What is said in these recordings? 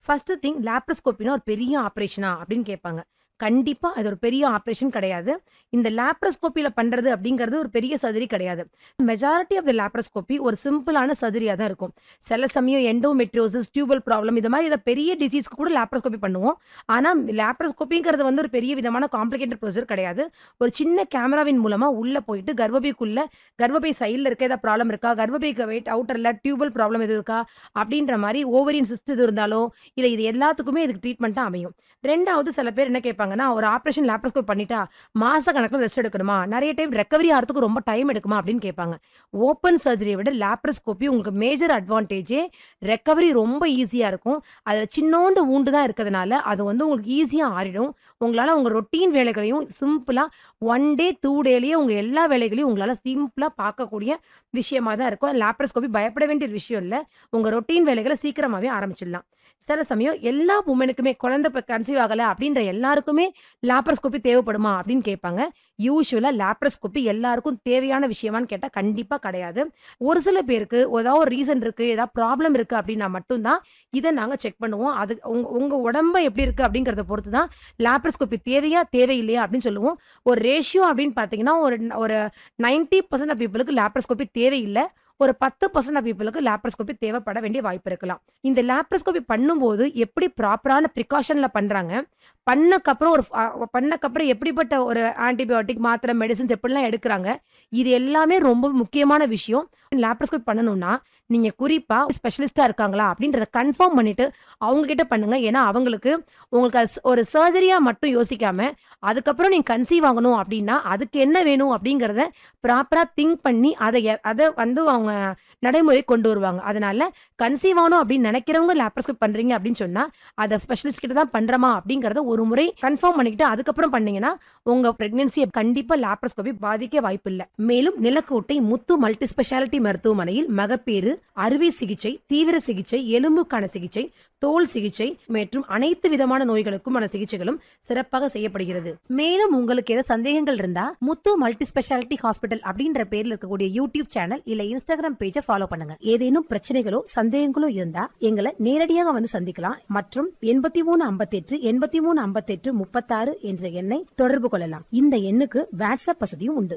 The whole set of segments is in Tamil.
ஃபர்ஸ்ட் திங் லேப்ரோஸ்கோப்பினா ஒரு பெரிய ஆப்ரேஷனா அப்படின்னு கேட்பாங்க கண்டிப்பா அது ஒரு பெரிய ஆப்ரேஷன் கிடையாது இந்த லேப்ரோஸ்கோப்பியில பண்றது அப்படிங்கிறது ஒரு பெரிய சர்ஜரி கிடையாது மெஜாரிட்டி ஆஃப் த லேப்ரோஸ்கோப்பி ஒரு சிம்பிளான சர்ஜரியா தான் இருக்கும் சில சமயம் எண்டோமெட்ரியோசிஸ் டியூபல் ப்ராப்ளம் இது மாதிரி இதை பெரிய டிசீஸ்க்கு கூட லேப்ரோஸ்கோப்பி பண்ணுவோம் ஆனா லேப்ரோஸ்கோப்பிங்கிறது வந்து ஒரு பெரிய விதமான காம்ப்ளிகேட்டட் ப்ரொசீஜர் கிடையாது ஒரு சின்ன கேமராவின் மூலமா உள்ள போயிட்டு கர்ப்பப்பைக்குள்ள கர்ப்பப்பை சைடில் இருக்க ஏதாவது ப்ராப்ளம் இருக்கா கர்ப்பப்பைக்கு வெயிட் அவுட்டரில் டியூபல் ப்ராப்ளம் எதுவும் இருக்கா அப்படின்ற மாதிரி ஓவரின் சிஸ்ட் இது இருந்தாலும் இல்லை இது எல்லாத்துக்குமே இதுக்கு ட்ரீட்மெண்ட்டாக அமையும் ரெண்டாவது சில பேர் என்ன கேட்பாங்கன்னா ஒரு ஆப்ரேஷன் லேப்ரோஸ்கோப் பண்ணிட்டா மாச கணக்கில் ரெஸ்ட் எடுக்கணுமா நிறைய டைம் ரெக்கவரி ஆகிறதுக்கு ரொம்ப டைம் எடுக்குமா அப்படின்னு கேட்பாங்க ஓப்பன் சர்ஜரியை விட லேப்ரோஸ்கோப்பி உங்களுக்கு மேஜர் அட்வான்டேஜே ரெக்கவரி ரொம்ப ஈஸியாக இருக்கும் அதில் சின்னோண்டு ஊண்டு தான் இருக்கிறதுனால அது வந்து உங்களுக்கு ஈஸியாக ஆறிடும் உங்களால் உங்கள் ரொட்டீன் வேலைகளையும் சிம்பிளாக ஒன் டே டூ டேலேயே உங்கள் எல்லா வேலைகளையும் உங்களால் சிம்பிளாக பார்க்கக்கூடிய விஷயமா தான் இருக்கும் லேப்ரோஸ்கோப்பி பயப்பட வேண்டிய ஒரு விஷயம் இல்லை உங்கள் ரொட்டீன் வேலைகளை சீக்கிரமாகவே ஆரம்பிச்சிடலாம் சில சமயம் எல்லா உமனுக்குமே குழந்தை இப்போ கன்சீவ் ஆகலை அப்படின்ற எல்லாருக்குமே லேப்ரோஸ்கோப்பி தேவைப்படுமா அப்படின்னு கேட்பாங்க யூஸ்வலாக லேப்ரோஸ்கோப்பி எல்லாருக்கும் தேவையான விஷயமான்னு கேட்டால் கண்டிப்பாக கிடையாது ஒரு சில பேருக்கு ஏதாவது ஒரு ரீசன் இருக்குது ஏதாவது ப்ராப்ளம் இருக்குது அப்படின்னா மட்டும்தான் இதை நாங்கள் செக் பண்ணுவோம் அது உங்க உங்கள் உடம்ப எப்படி இருக்குது அப்படிங்கிறத பொறுத்து தான் லேப்ரோஸ்கோப்பி தேவையா தேவையில்லையா அப்படின்னு சொல்லுவோம் ஒரு ரேஷியோ அப்படின்னு பார்த்தீங்கன்னா ஒரு ஒரு நைன்ட்டி பர்சன்ட் ஆஃப் பீப்புளுக்கு லேப்ரோஸ்கோப்பி தேவையில்லை ஒரு பத்து பர்சன்ட் ஆஃப் பீப்புளுக்கு லேப்ரோஸ்கோப்பி தேவைப்பட வேண்டிய வாய்ப்பு இருக்கலாம் இந்த லேப்ரோஸ்கோப்பி பண்ணும்போது எப்படி ப்ராப்பரான ப்ரிகாஷனில் பண்ணுறாங்க பண்ணக்கப்புறம் ஒரு அஹ், பண்ணக்கப்புறம் எப்படிப்பட்ட ஒரு ஆன்டிபயோட்டிக் மாத்திரை மெடிசன்ஸ் எப்படிலாம் எடுக்கிறாங்க இது எல்லாமே ரொம்ப முக்கியமான விஷயம் லேப்ரோஸ்கோப்பி பண்ணணும்னா நீங்கள் குறிப்பாக ஸ்பெஷலிஸ்ட்டாக இருக்காங்களா அப்படின்றத கன்ஃபார்ம் பண்ணிட்டு அவங்க கிட்ட பண்ணுங்க ஏன்னா அவங்களுக்கு உங்களுக்கு அது ஸ்- ஒரு சர்ஜரியாக மட்டும் யோசிக்காம அதுக்கப்புறம் நீங்கள் கன்சீவ் ஆகணும் அப்படின்னா அதுக்கு என்ன வேணும் அப்படிங்கிறத ப்ராப்பராக திங்க் பண்ணி அதை எ- அதை வந்து அவங்க நடைமுறை கொண்டு வருவாங்க அதனால கன்சீவ் ஆகணும் அப்படின்னு நினைக்கிறவங்க லேப்ரோஸ்கோப் பண்ணுறீங்க அப்படின்னு சொன்னால் அதை ஸ்பெஷலிஸ்ட் கிட்ட தான் பண்ணுறமா அப்படிங்கிறத ஒரு முறை கன்ஃபார்ம் பண்ணிக்கிட்டு அதுக்கப்புறம் பண்ணீங்கன்னா உங்கள் ப்ரெக்னென்சியை கண்டிப்பாக லேப்ரோஸ்கோபி பாதிக்க வாய்ப்பு இல்லை மேலும் நிலக்கோட்டை முத்து மல்டி ஸ்பெஷாலிட்டி மருத்துவமனையில் மகப்பேறு அறுவை சிகிச்சை தீவிர சிகிச்சை எலும்புக்கான சிகிச்சை தோல் சிகிச்சை மற்றும் அனைத்து விதமான நோய்களுக்குமான சிகிச்சைகளும் சிறப்பாக செய்யப்படுகிறது மேலும் உங்களுக்கு ஏதாவது சந்தேகங்கள் இருந்தா முத்து மல்டி ஸ்பெஷாலிட்டி ஹாஸ்பிட்டல் அப்படின்ற பேர்ல இருக்கக்கூடிய யூடியூப் சேனல் இல்ல இன்ஸ்டாகிராம் பேஜை ஃபாலோ பண்ணுங்க ஏதேனும் பிரச்சனைகளோ சந்தேகங்களோ இருந்தா எங்களை நேரடியாக வந்து சந்திக்கலாம் மற்றும் எண்பத்தி மூணு ஐம்பத்தெட்டு எண்பத்தி மூணு ஐம்பத்தெட்டு முப்பத்தாறு என்ற எண்ணை தொடர்பு கொள்ளலாம் இந்த எண்ணுக்கு வாட்ஸ்அப் வசதியும் உண்டு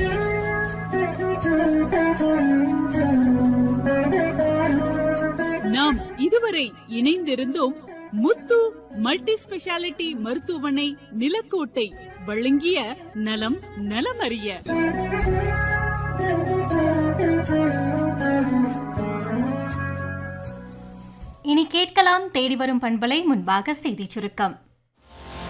நாம் இதுவரை இணைந்திருந்தோம் முத்து மல்டி ஸ்பெஷாலிட்டி மருத்துவமனை நிலக்கோட்டை வழங்கிய நலம் நலமறிய இனி கேட்கலாம் தேடி வரும் பண்பலை முன்பாக செய்திச் சுருக்கம்